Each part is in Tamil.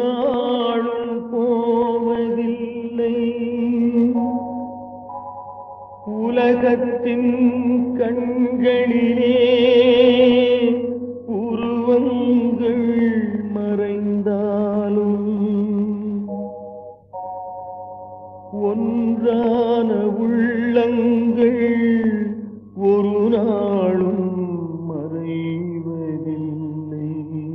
நாளும் போவதில்லை உலகத்தின் கண்களிலே உருவங்கள் மறைந்தாலும் ஒன்றான உள்ளங்கள் ஒரு நாளும் மறைவதில்லை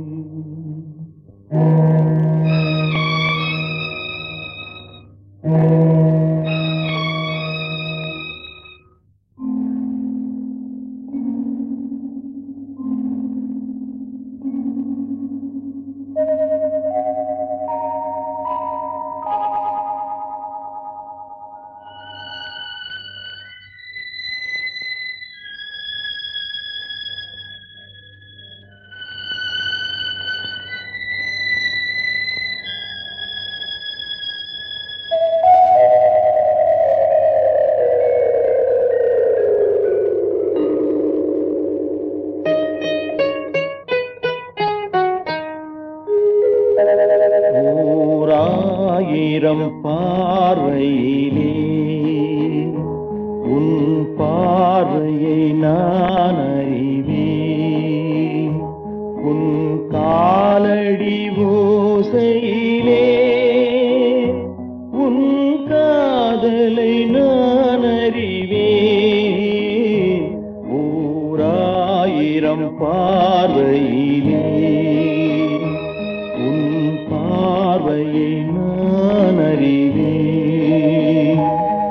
ஓராயிரம் பார்வையிலே உன் பார்வையை நான் அறிவேன் உன் காலடி ஓசையிலே உன் காதலை நான் அறிவேன் ஓராயிரம் பார்வையிலே உன் பார்வையை நான் அறிவேன்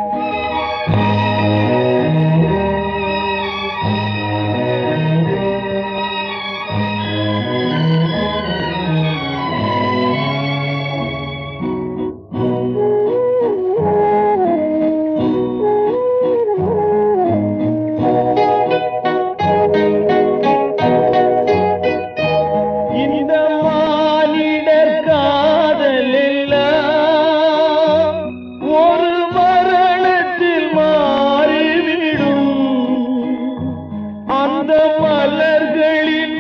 இந்த மானிடர் காதல் எல்லாம் ஒரு மரணத்தில் மாறிவிடும் அந்த மலர்களின்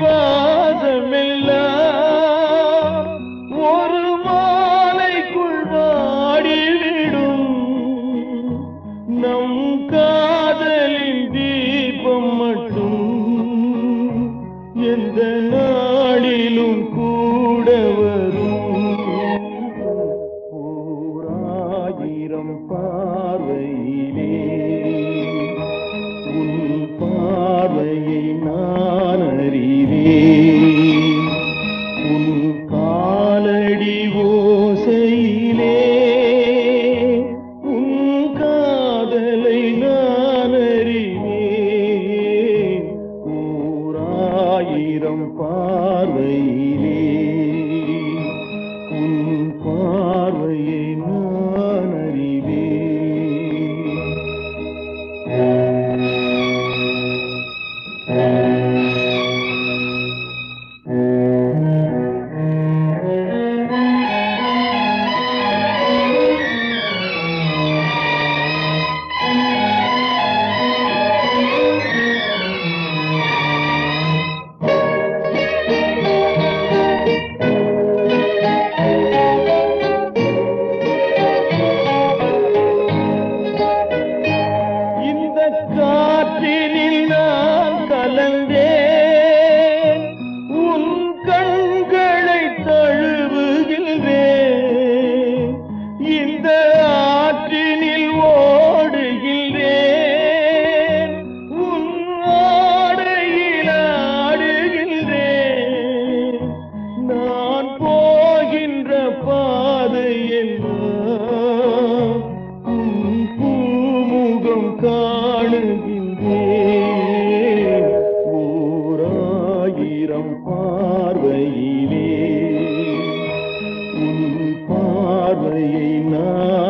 வாசமெல்லாம் ஒரு மாலைக்குள் வாடிவிடும் நம் காதலின் தீபம் மட்டும் எந்த நாளிலும் கூட வரும் ஓராயிரம் பார்வையிலே உன் பார்வையை நான் அறிவேன் உன் காலடி ஓசையிலே உன் காதலை நான் அறிவேன் ஓராயிரம் பார்வையிலே உன் பார்வையை நான் அறிவேன் இந்த காற்றினில் நான் கலந்தேன் உன் கண்களை தழுவுகின்றேன் இந்த ஆற்றினில் ஓடுகின்றேன் உன் ஆடையில் ஆடுகின்றேன் நான் போகின்ற பாதையெல்லாம் உன் பூமுகம் காணுகின்றேன் ஓராயிரம் பார்வையிலே உன் பார்வையை நான்